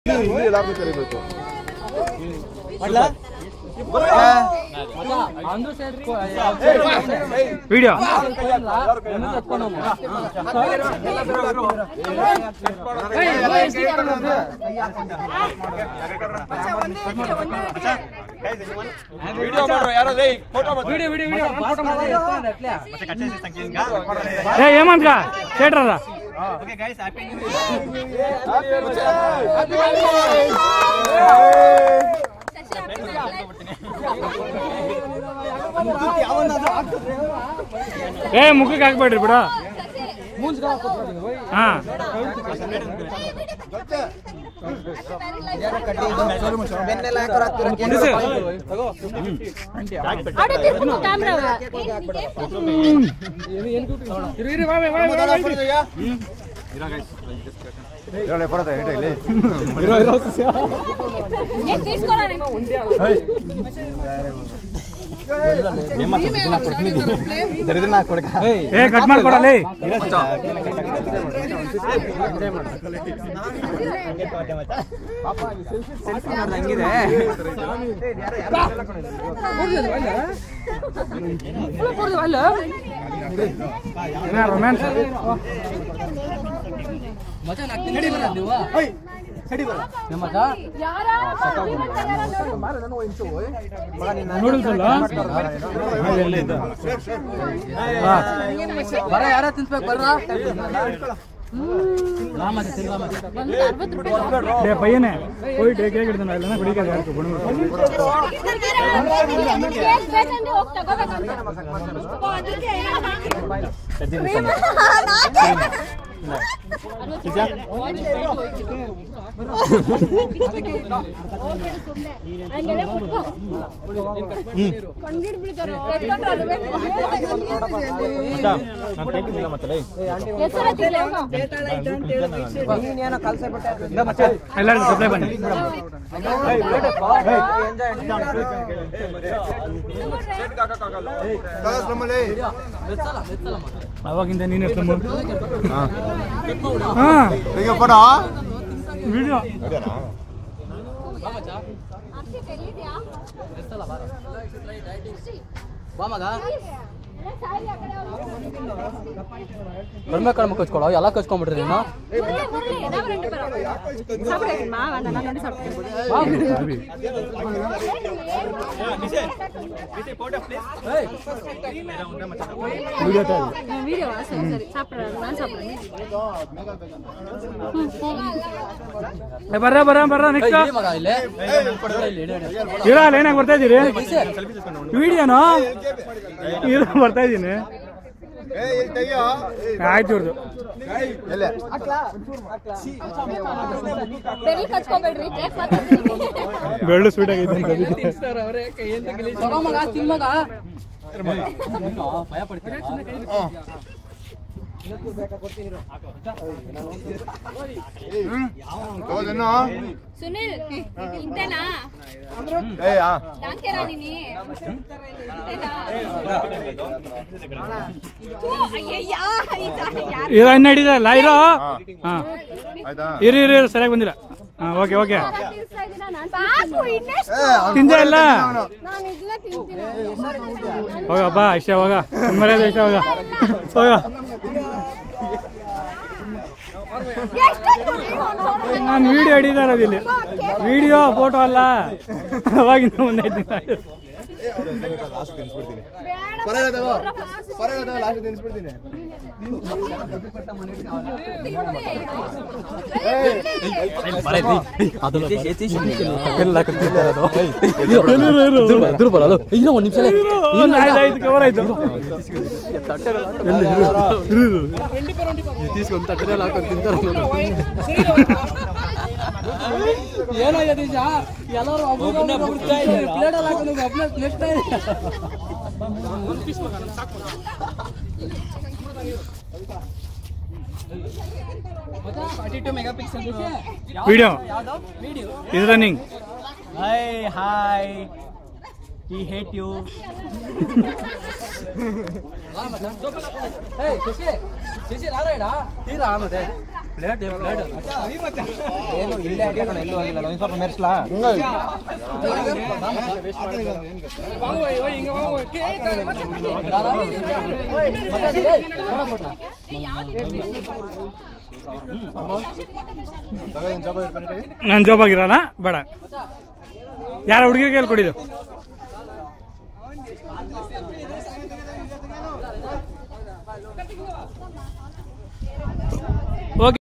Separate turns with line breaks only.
ಇಲ್ಲಿ ಎಲ್ಲಾರ್ನೂ ಕರಿಬೇಕು
video
video ಮಾಡ್ರೋ ಯಾರೋ ಲೇ ಫೋಟೋ
ಏ ಹೇಮಂತ್ ಥಿಯೇಟ್ರದ ಏ ಮುಖಕ್ಕೆ ಹಾಕ್ಬೇಡ್ರಿ ಬಿಡ ಹಾ ಏ ಕಟ್ ಮಾಡ್ಕೊಡಲ್ಲ ರೊಮ್ಯಾನ್ಸ್ ನೂಡಲ್ಸ್ ಅಲ್ಲ ಹಾ.
ಬರ ಯಾರ ತಿನ್ಸ್ಬೇಕು ಬರ್ರ
ಡೇ ಪಯ್ಯನೇ ಹೋಯ್ತು ಕೇಕ್ ಹಿಡ್ತಾನ ಇಲ್ಲ ಕುಡಿಕಾಗ ಯಾರು ಗುಣ ಎಲ್ಲರಿಗೂ ಸಪ್ಲೈ ಬನ್ನಿ ಅವಾಗಿಂದ ನೀನು ಎಷ್ಟು ಹಾ ವಿಡಿಯೋ
ಬಾ ಮಗ ಬರ್ಬೇಕು ಕಣ್ಮ ಕಚ್ಕೊಳ ಎಲ್ಲ ಕಚ್ಕೊಂಡ್ಬಿಟ್ರಿ ನೀನು
ವಿಡಿಯೋ ತಾಯಿ
வீடியோ சரி சரி சாப்பிட்றேன் நான் சாப்பிட்றேன்
ಏ, ಬರ್ರ ಬರ್ರ ಬರ್ರ ನೆಕ್ಸ್ಟ್
ಇಲ್ಲಿ ಮಗ ಇಲ್ಲಿ ಇಲ್ಲಿ, ಇಲ್ಲಿ, ಇಲ್ಲಿ.
ಇರ ಅಲ್ಲಿ ಏನಾಗ ಬರ್ತಾ ಇದ್ದೀರಿ ವಿಡಿಯೋನೋ ಇರ ಬರ್ತಾ ಇದ್ದೀನಿ ಆಯ್ತು ಇವ್ರದ್ದು
ಬೆಲ್ಲಿ ಕಚ್ಕೋಬೇಡ್ರಿ ಕೇಕ್ ಮಾತಾಡ್ತೀನಿ
ಬೆಳ್ಳು ಸ್ವೀಟ್ ಆಗೈತೆ ಅಂತ
ತಗೋ ಮಗ ತಿನ್ ಮಗ ನೀನು ಭಯ ಪಡ್ತೀಯ
ಸುನಿಲ್ ಇಂತೇನಾ ದಾಂಕೆರಾ ನೀನಿ ಇಂತೇನಾ ಥೂ, ಅಯ್ಯಯ್ಯ, ಇದು ಯಾರು
ಇರ ಇನ್ನ ಹಿಡಿದಲ್ಲ ಇರೋ ಹಾ
ಆಯ್ತಾ
ಇರು ಇರು ಇರು ಸರಿಯಾಗಿ ಬಂದಿಲ್ಲ ಹಾ ಓಕೆ ಓಕೆ
ತಿನ್ಸ್ತಾ ಇದ್ದೀರಾ? ನಾನ್ ಸಾಕು, ಇನ್ನೆಷ್ಟು?
ತಿಂದೆ ಇಲ್ಲ
ನಾನ್ ಇದನ್ನ ತಿಂತೀನಿ.
ಹೋಗಪ್ಪ ಇಷ್ಟ ಹೋಗ ಮರ್ಯಾದೆ ಇಷ್ಟ ಹೋಗ ಹೋಗ
ಎಷ್ಟೊತ್ತು ನೀವು ನೋಡೋದು?
ನಾನು ವಿಡಿಯೋ ಹಿಡಿದಾರ ಇಲ್ಲಿ ವಿಡಿಯೋ ಫೋಟೋ ಅಲ್ಲ ಅವಾಗಿಂದ ಮುಂದೆ ಇದ್ದೀನಿ
ಇನ್ನೂ ಒಂದ್ ನಿಮಿಷ
ಆಯ್ತು ಕವರ್ ಆಯ್ತು
తీసుకొని తట్టేలా తింటారు ಏನೋ ಯತೀಶ ಎಲ್ಲರೂ ಪ್ಲೇಟ್ ಅಲ್ಲಿ ಹಾಕೊಂಡು ಒಬ್ಬನೇ next forty two megapixel
video ಇದು ರನ್ನಿಂಗ್
ಹಾಯ್ ಹಾಯ್
ಈ ಹೇಟ್ ಯು
ಏಯ್ ಶಶಿ ಶಶಿ ನಾರಾಯಣ ತೀರಾ ಮತ್ತೆ ಪ್ಲೇಟ್ ಪ್ಲೇಟ್
ಏನು ಇಲ್ಲೇ ಹಾಕಿ ಕಣ ಎಲ್ಲೂ ಆಗಿಲ್ಲ ಒಂದು ಸ್ವಲ್ಪ ಮೆರೆಸ್ಲಾ
ನಾನು ಜೋಬಾಗಿರೋಣ ಬೇಡ ಯಾರ ಹುಡುಗಿರಿಗೆ ಹೇಳಿ ಕೊಡಿದು ಓಕೆ